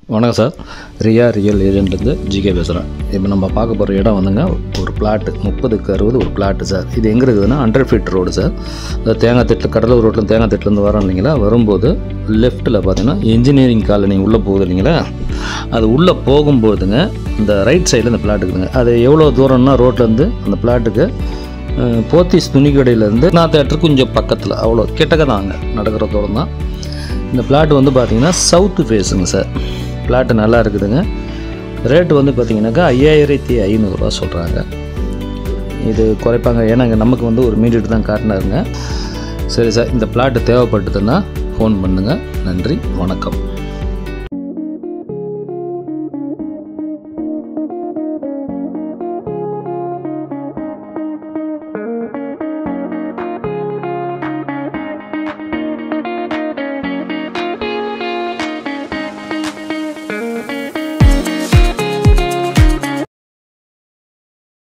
வணக்கம் சார் ரியா ரியல் ஏஜென்ட்லேருந்து ஜிகே பேசுகிறேன் இப்போ நம்ம பார்க்க போகிற இடம் வந்துங்க ஒரு பிளாட்டு முப்பதுக்கு அறுபது ஒரு பிளாட்டு சார் இது எங்கே இருக்குதுன்னா ஹண்ட்ரட் ஃபீட் ரோடு சார் இந்த தேங்காய் திட்டு கடலூர் ரோட்டில் தேங்காய் திட்டுலேருந்து வரோம் இல்லைங்களா வரும்போது லெஃப்ட்டில் பார்த்தீங்கன்னா இன்ஜினியரிங் காலனி உள்ளே போகுது இல்லைங்களா அது உள்ளே போகும்போதுங்க இந்த ரைட் சைடில் இந்த பிளாட் இருக்குதுங்க அது எவ்வளோ தூரம்னா ரோட்லேருந்து அந்த பிளாட்டுக்கு அஹ், போத்தீஸ் துணி கடையிலேருந்து நான் தேட்டர் கொஞ்சம் பக்கத்தில் அவ்வளோ கிட்டக்க தாங்க நடக்கிற தூரம் தான் இந்த பிளாட் வந்து பார்த்தீங்கன்னா சவுத்து ஃபேஸுங்க சார் பிளாட்டு நல்லா இருக்குதுங்க ரேட்டு வந்து பார்த்தீங்கன்னாக்கா ஐயாயிரத்தி ஐநூறுரூவா சொல்கிறாங்க இது குறைப்பாங்க ஏன்னா இங்கே நமக்கு வந்து ஒரு மீடியட் தான் காட்டினாருங்க சரி சார் இந்த பிளாட்டு தேவைப்பட்டதுன்னா ஃபோன் பண்ணுங்கள் நன்றி வணக்கம்